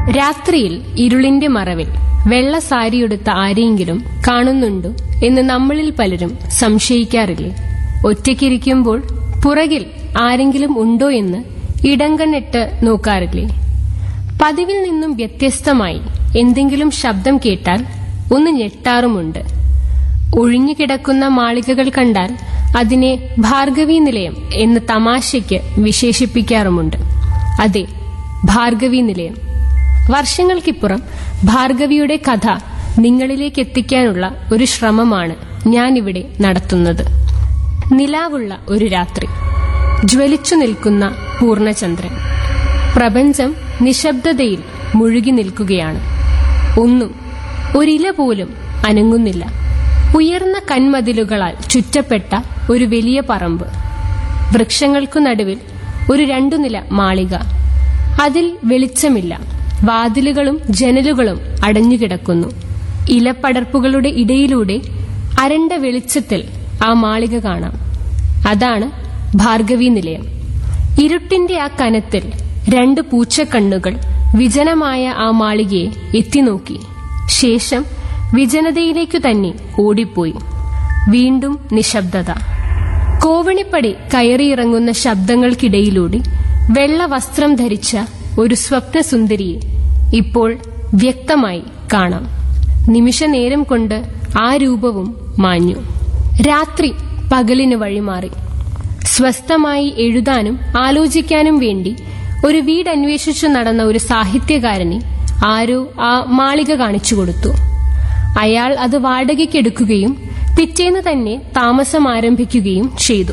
രാത്രിയിൽ ഇരുളിന്റെ മറവിൽ വെള്ള സാരിയെടുത്ത ആരെയെങ്കിലും കാണുന്നുണ്ടോ എന്ന് നമ്മളിൽ പലരും സംശയിക്കാറില്ലേ ഒറ്റയ്ക്കിരിക്കുമ്പോൾ പുറകിൽ ആരെങ്കിലും ഉണ്ടോ എന്ന് ഇടങ്കണ്ണിട്ട് നോക്കാറില്ലേ പതിവിൽ നിന്നും വ്യത്യസ്തമായി എന്തെങ്കിലും ശബ്ദം കേട്ടാൽ ഒന്ന് ഞെട്ടാറുമുണ്ട് ഒഴിഞ്ഞുകിടക്കുന്ന മാളികകൾ കണ്ടാൽ അതിനെ ഭാർഗവി നിലയം എന്ന് തമാശയ്ക്ക് വിശേഷിപ്പിക്കാറുമുണ്ട് അതെ ഭാർഗവി നിലയം വർഷങ്ങൾക്കിപ്പുറം ഭാർഗവിയുടെ കഥ നിങ്ങളിലേക്ക് എത്തിക്കാനുള്ള ഒരു ശ്രമമാണ് ഞാനിവിടെ നടത്തുന്നത് നിലാവുള്ള ഒരു രാത്രി ജ്വലിച്ചു നിൽക്കുന്ന പൂർണ്ണചന്ദ്രൻ പ്രപഞ്ചം നിശബ്ദതയിൽ മുഴുകി നിൽക്കുകയാണ് ഒന്നും ഒരില പോലും അനങ്ങുന്നില്ല ഉയർന്ന കന്മതിലുകളാൽ ചുറ്റപ്പെട്ട ഒരു വലിയ പറമ്പ് വൃക്ഷങ്ങൾക്കു നടുവിൽ ഒരു രണ്ടു നില മാളിക അതിൽ വെളിച്ചമില്ല വാതിലുകളും ജനലുകളും അടഞ്ഞുകിടക്കുന്നു ഇലപ്പടർപ്പുകളുടെ ഇടയിലൂടെ അരണ്ട വെളിച്ചത്തിൽ ആ മാളിക കാണാം അതാണ് ഭാർഗവി നിലയം ഇരുട്ടിന്റെ ആ കനത്തിൽ രണ്ട് പൂച്ചക്കണ്ണുകൾ വിജനമായ ആ മാളികയെ എത്തിനോക്കി ശേഷം വിജനതയിലേക്കു തന്നെ ഓടിപ്പോയി വീണ്ടും നിശബ്ദത കോവണിപ്പടി കയറിയിറങ്ങുന്ന ശബ്ദങ്ങൾക്കിടയിലൂടെ വെള്ള വസ്ത്രം ധരിച്ച ഒരു സ്വപ്നസുന്ദരിയെ ഇപ്പോൾ വ്യക്തമായി കാണാം നിമിഷനേരം കൊണ്ട് ആ രൂപവും മാഞ്ഞു രാത്രി പകലിന് വഴിമാറി സ്വസ്ഥമായി എഴുതാനും ആലോചിക്കാനും വേണ്ടി ഒരു വീടന്വേഷിച്ചു നടന്ന ഒരു സാഹിത്യകാരനെ ആരോ ആ മാളിക കാണിച്ചു കൊടുത്തു അയാൾ അത് വാടകയ്ക്കെടുക്കുകയും പിറ്റേന്ന് തന്നെ താമസം ആരംഭിക്കുകയും ചെയ്തു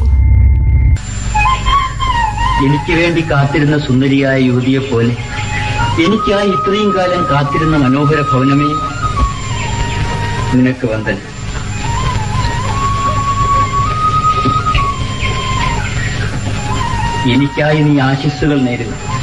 എനിക്ക് വേണ്ടി കാത്തിരുന്ന സുന്ദരിയായ യുവതിയെ പോലെ എനിക്കായി ഇത്രയും കാലം കാത്തിരുന്ന മനോഹര ഭവനമേ നിനക്ക് വന്ദൻ എനിക്കായി നീ ആശിസ്സുകൾ നേരുന്നു